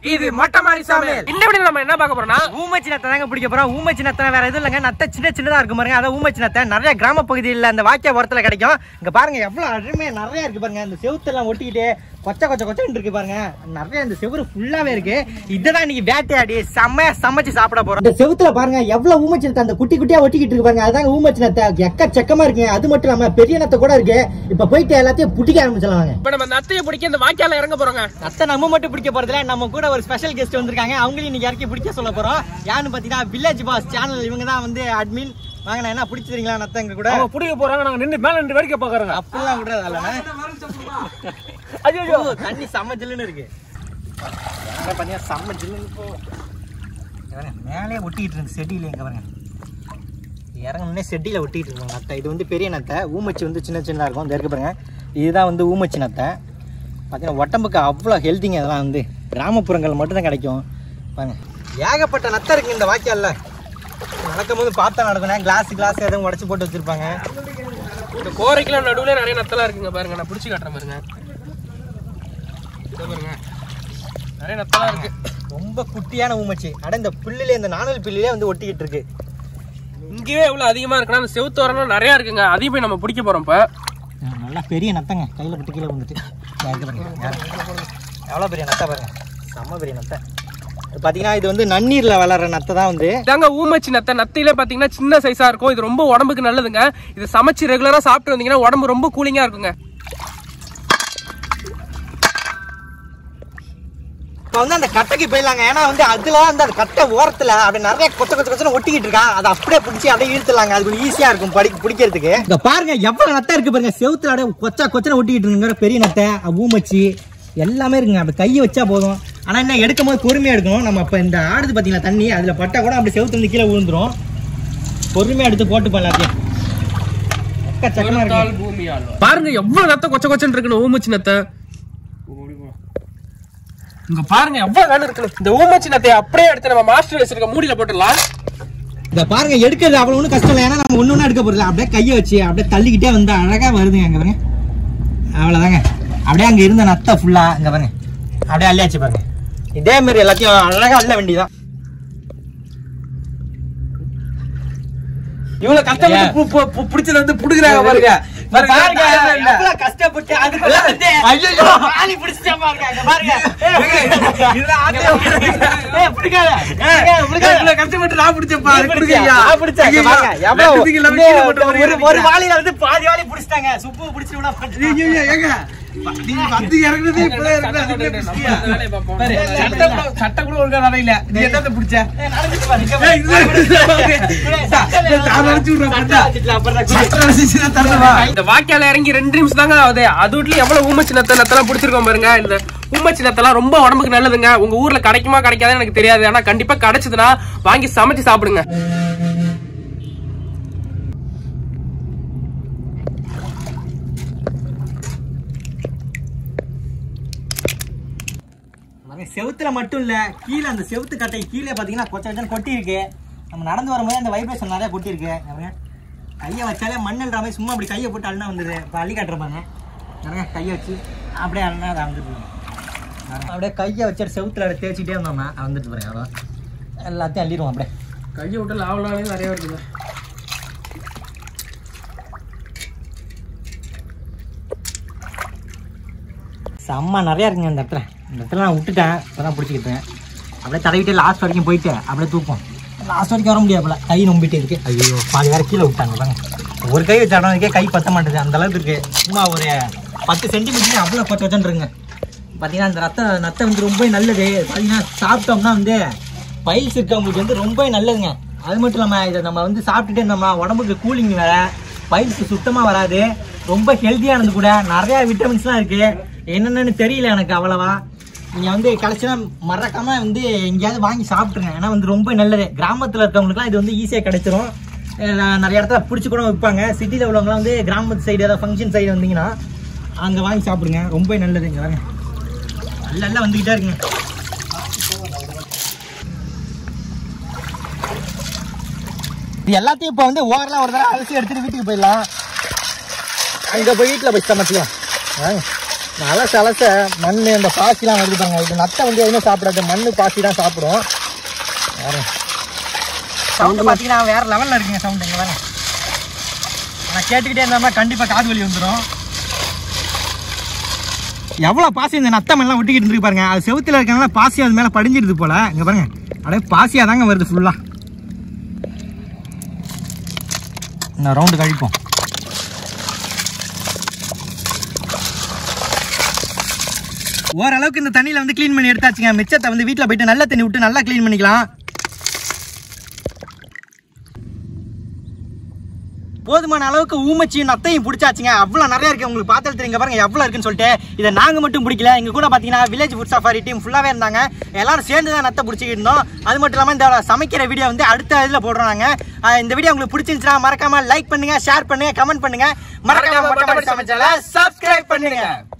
இது மொட்டை மாடி சமையல் இந்த வீடியோ நம்ம என்ன பார்க்க போறோம்னா ஊமச்சி நத்தை தாங்க பிடிக்க போறோம் ஊமச்சி நத்தை வேற எதுவும் இல்லைங்க நத்தை சின்ன சின்னதா இருக்கும் பாருங்க அதான் ஊமச்சி நத்தை நிறைய கிராம பகுதியில் அந்த வாக்கிய ஓரத்துல கிடைக்கும் இங்க பாருங்க எவ்வளவு அருமையா நிறைய இருக்கு பாருங்க இந்த செவுத்தெல்லாம் ஒட்டிக்கிட்டு கொச்ச கொச்ச கொச்சன்னு இருக்கு பாருங்க நிறைய இந்த செவுரு ஃபுல்லாவே இருக்கு இதுதான் இன்னைக்கு வேட்டையாடி செம்மையா சமைச்சு சாப்பிட போறோம் இந்த செவுத்துல பாருங்க எவ்வளவு ஊமச்சி நத்தை அந்த குட்டி குட்டியா ஒட்டிக்கிட்டு இருக்கு பாருங்க அதாங்க ஊமச்சி நத்தை எக்கச்சக்கமா இருக்கு அது மட்டும் இல்லாம பெரிய நத்தை கூட இருக்கு இப்ப போயிட்டு எல்லாத்தையும் புட்டிக்க ஆரம்பிச்சலாம் வாங்க இப்ப நம்ம நத்தையை பிடிக்க இந்த வாய்க்கால இறங்க போறோங்க நத்தை நம்ம மட்டும் பிடிக்க போறதுல நம்ம கூட ஒரு ஸ்பெஷல் கெஸ்ட் வந்திருக்காங்க அவங்களையும் இன்னைக்கு இறக்கி பிடிக்க சொல்ல போறோம் யாருன்னு பாத்தீங்கன்னா வில்லேஜ் பாஸ் சேனல் இவங்க தான் வந்து அட்மின் வாங்க நான் என்ன பிடிச்சிருங்களா நத்தை எங்க கூட அவங்க பிடிக்க போறாங்க நாங்க நின்று மேல நின்று வேடிக்கை பாக்குறோங்க அப்படிலாம் விடுறது இல்லைண்ணே ஐயோ ஓ, தண்ணி செம்ம ஜில்லுன்னு இருக்கு அங்க பாத்தீங்கன்னா செம்ம ஜில்லுன்னு இப்போ இங்க பாருங்க, மேலே ஒட்டிக்கிட்டு இருக்கு செடியில எங்க பாருங்க இறங்கணுன்னே செடியில ஒட்டிக்கிட்டு இருக்காங்க நத்தை இது வந்து பெரிய நத்தை ஊமச்சி வந்து சின்ன சின்னதா இருக்கும் இந்த இருக்கு பாருங்க இதுதான் வந்து ஊமச்சி நத்தை பார்த்தீங்கன்னா உடம்புக்கு அவ்வளோ ஹெல்த்திங்க அதெல்லாம் வந்து கிராமப்புறங்கள் மட்டும்தான் கிடைக்கும் பாருங்க ஏகப்பட்ட நத்தை இருக்கு இந்த வாய்க்கால்ல நடக்கும் போது பார்த்தா நடக்கணும் கிளாஸ் கிளாஸ் எதுவும் உடச்சி போட்டு வச்சிருப்பாங்க இந்த கோரைக்கெல்லாம் நடுவுல நிறைய நத்தலாம் இருக்குங்க பாருங்க நான் பிடிச்சி காட்டுறேன் பாருங்க இதோ பாருங்க நிறைய நத்தலாம் இருக்கு ரொம்ப குட்டியான ஊமச்சி அட இந்த புல்லிலே இந்த நாணல் புல்லிலே வந்து ஒட்டிக்கிட்டு இருக்கு இங்கேயே எவ்வளவு அதிகமா இருக்குன்னா அந்த செவுத்தோரம்லாம் நிறைய இருக்குங்க அதையும் போய் நம்ம பிடிக்க போறோம் இப்ப ம், நல்லா பெரிய நத்தைங்க கையில் விட்டு கீழே வந்துட்டு எவ்வளோ பெரிய நத்தை பாருங்க செம்ம பெரிய நத்தை இது பார்த்தீங்கன்னா இது வந்து நன்னீரில் வளர்ற நத்தை தான் வந்து இதாங்க ஊமச்சி நத்தை நத்தையில பாத்தீங்கன்னா சின்ன சைஸா இருக்கும் இது ரொம்ப உடம்புக்கு நல்லதுங்க இது சமைச்சு ரெகுலரா சாப்பிட்டு வந்தீங்கன்னா உடம்பு ரொம்ப கூலிங்கா இருக்குங்க இப்போ வந்து அந்த கட்டைக்கு போயிடலாங்க ஏன்னா வந்து அதில் வந்து அந்த கட்டை ஓரத்தில் அப்படி நிறைய கொச்ச கொச்ச கொச்சன்னு ஒட்டிக்கிட்டு இருக்கான் அதை அப்படியே பிடிச்சி அப்படியே இழுத்துலாங்க அது கொஞ்சம் ஈஸியாக இருக்கும் படி பிடிக்கிறதுக்கு இங்க பாருங்க எவ்வளோ நத்தை இருக்கு பாருங்க செவுத்துல அப்படியே கொச்சா கொச்சனை ஒட்டிக்கிட்டு இருக்குங்க பெரிய நத்தை அஹ் ஊமச்சி எல்லாமே இருக்குங்க அப்படி கையை வச்சா போதும் ஆனால் என்ன எடுக்கும் போது பொறுமையாக எடுக்கணும் நம்ம இப்போ இந்த ஆடுது பார்த்தீங்களா தண்ணி அதில் பட்டா கூட அப்படி செவுத்துல இருந்து கீழே விழுந்துரும் பொறுமையாக எடுத்து போட்டுப்போம் எல்லாத்தையும் எக்கச்சக்கமா இருக்கு பாருங்க எவ்வளவு நத்தை கொச்ச கொச்சன்னு இருக்குன்னு ஊமச்சி நத்தை இங்க பாருங்க எவ்வளவு வேணும் இருக்குன்னு இந்த ஊமச்சி நத்தையை அப்படியே எடுத்து நம்ம மாஸ்டர் வச்சிருக்க மூடியில போட்டுடலாம் இந்த பாருங்க எடுக்கிறது அவ்வளவு ஒன்றும் கஷ்டம் இல்லை ஏன்னா நம்ம ஒன்று ஒன்றா எடுக்க போறது அப்படியே கையை வச்சு அப்படியே தள்ளிக்கிட்டே வந்து அழகா வருதுங்க அங்க பாருங்க அவ்வளோதாங்க அப்படியே அங்க இருந்த நத்தை ஃபுல்லா இங்க பாருங்க அப்படியே அள்ளியாச்சு பாருங்க இதே மாதிரி எல்லாத்தையும் அழகா அள்ள வேண்டியதான் இவ்வளவு கஷ்டப்பட்டு பு- பு- பு- பிடிச்சது வந்து புடுக்குறாங்க பாருங்க பாருங்க எவ்வளவு கஷ்டப்பட்டு அதுக்குள்ள வந்து ஆளி பிடிச்சிட்டே பாருங்க இங்க பாருங்க ஏய், பிடிக்காத. ஏய், பிடிக்காத. இவ்வளவு கஷ்டப்பட்டு நான் பிடிச்சேன் நீ பிடிச்சியா? நான் பிடிச்சேன். இங்க பாருங்க, எவ்வளவு ஒரு ஒரு வாளியில வந்து பாதி வாளி பிடிச்சிட்டாங்க சுப்பு பிடிச்சு விட சட்டை கூட ஒழுங்கா நடையில நீ என்னத்த பிடிச்ச இந்த வாக்கியால இறங்கி ரெண்டு நிமிஷம் தாங்க ஆகுது அது வீட்லயும் எவ்வளவு ஊமச்சி நத்த நத்தெல்லாம் பிடிச்சிருக்கோம் பாருங்க இந்த ஊமச்சி நத்தெல்லாம் ரொம்ப உடம்புக்கு நல்லதுங்க உங்க ஊர்ல கிடைக்குமா கிடைக்காதுன்னு எனக்கு தெரியாது ஆனா கண்டிப்பா கிடைச்சதுன்னா வாங்கி சமைச்சு சாப்பிடுங்க செவுத்துல மட்டும் இல்ல கீழே அந்த செவுத்து கட்டை கீழே பாத்தீங்கன்னா கொச்ச கொச்சன் கொட்டி இருக்கு நம்ம நடந்து வரும்போது அந்த வைப்ரேஷன் நிறைய கொட்டி இருக்கு பாருங்க. கையை வச்சாலே மண்ணல்ற மாதிரி சும்மா அப்படி கையை போட்டு அண்ணா வந்துடுது இப்போ அள்ளி காட்டுறப்பாங்க நிறைய கையை வச்சு அப்படியே அண்ணா அதை வந்துட்டு அப்படியே கையை வச்சு செவுத்துல அப்படியே தேய்ச்சிட்டே வந்தோம்னா அது வந்துட்டு பாருங்க அவ்வளோ எல்லாத்தையும் அள்ளிடுவோம் அப்படியே கையை விட்டு லாவலாவே நிறைய இருக்குங்க செம்ம நிறையா இருக்குங்க இந்த இடத்துல இந்த இடத்துல நான் விட்டுட்டேன் இப்போ தான் பிடிச்சிக்கிட்டேன் அப்படியே தடவிட்டு லாஸ்ட் வரைக்கும் போயிட்டு அப்படியே தூக்கும் லாஸ்ட் வரைக்கும் வர முடியாதுல கை நம்பிட்டு இருக்கு ஐயோ பாதி வேற கீழே விட்டாங்க பாருங்க ஒரு கை வச்ச இடம்க்கே கை பத்த மாட்டேது அந்த அளவுக்கு இருக்கு சும்மா ஒரு பத்து சென்டிமீட்டர் அவ்வளோ பத்து வச்சுருங்க பார்த்தீங்கன்னா இந்த ரத்த நத்தை வந்து ரொம்ப நல்லது பார்த்தீங்கன்னா சாப்பிட்டோம்னா வந்து பைல்ஸ் இருக்கவங்களுக்கு வந்து ரொம்ப நல்லதுங்க அது மட்டும் இல்லாமல் இதை நம்ம வந்து சாப்பிட்டுட்டே இருந்தோம்னா உடம்புக்கு கூலிங் வேற பைல்ஸ் சுத்தமாக வராது ரொம்ப ஹெல்த்தியானது கூட நிறையா விட்டமின்ஸ்லாம் இருக்குது என்னென்னு தெரியல எனக்கு அவ்வளவா நீங்கள் வந்து கிடச்சினா மறக்காம வந்து எங்கேயாவது வாங்கி சாப்பிட்ருங்க ஏன்னா வந்து ரொம்ப நல்லது கிராமத்தில் இருக்கவங்களுக்குலாம் இது வந்து ஈஸியாக கிடைச்சிரும் அஹ் நிறைய இடத்துல பிடிச்சி கூட வைப்பாங்க சிட்டியில் உள்ளவங்களாம் வந்து கிராமத்து சைடு ஏதாவது ஃபங்க்ஷன் சைடு வந்தீங்கன்னா அங்கே வாங்கி சாப்பிடுங்க ரொம்ப நல்லது இங்கே வாங்க நல்ல நல்லா வந்துக்கிட்டே இருக்குங்க இது எல்லாத்தையும் இப்போ வந்து ஓரெல்லாம் ஒரு தடவை அலசி எடுத்துட்டு வீட்டுக்கு போயிடலாம் அங்கே போய் வீட்டில் போய் சமைச்சிக்கலாம் வாங்க அலச அலச மண் அந்த பாசிலாம் வருது பாருங்க இது நத்தை வந்து எதுவுமே சாப்பிடாது மண் பாசி தான் சாப்பிடும் சவுண்டு பார்த்தீங்கன்னா வேற லெவலில் இருக்குங்க சவுண்டு இங்கே வேற நான் கேட்டுக்கிட்டே இருந்தோம்னா கண்டிப்பாக காது வலி வந்துடும் எவ்வளோ பாசி இந்த நத்தம் எல்லாம் ஒட்டிக்கிட்டு இருக்கு பாருங்க அது செவுத்துல இருக்கனால பாசி அது மேலே படிஞ்சிருது போல இங்கே பாருங்க அப்படியே பாசியாக தாங்க வருது ஃபுல்லாக இந்த ரவுண்டு கழிப்போம் ஓரளவுக்கு இந்த தண்ணியில வந்து க்ளீன் பண்ணி எடுத்தாச்சுங்க மிச்சத்தை வந்து வீட்டில் போயிட்டு நல்ல தண்ணி விட்டு நல்லா க்ளீன் பண்ணிக்கலாம் போதுமான அளவுக்கு ஊமச்சியும் நத்தையும் பிடிச்சாச்சுங்க அவ்வளோ நிறைய இருக்கு உங்களுக்கு பார்த்தாலும் தெரியுங்க பாருங்க எவ்வளோ இருக்குன்னு சொல்லிட்டு இதை நாங்கள் மட்டும் பிடிக்கல எங்க கூட பார்த்தீங்கன்னா வில்லேஜ் ஃபுட் சஃபாரி டீம் ஃபுல்லாகவே இருந்தாங்க எல்லாரும் சேர்ந்து தான் நத்தை பிடிச்சிக்கிட்டு இருந்தோம் அது மட்டும் இல்லாமல் இந்த சமைக்கிற வீடியோ வந்து அடுத்த இதில் போடுறோம் நாங்கள் அஹ் இந்த வீடியோ உங்களுக்கு பிடிச்சிருந்துச்சுன்னா மறக்காம லைக் பண்ணுங்க ஷேர் பண்ணுங்க கமெண்ட் பண்ணுங்க மறக்காம மொட்டை மாடி சமைச்சல சப்ஸ்கிரைப் பண்ணுங்க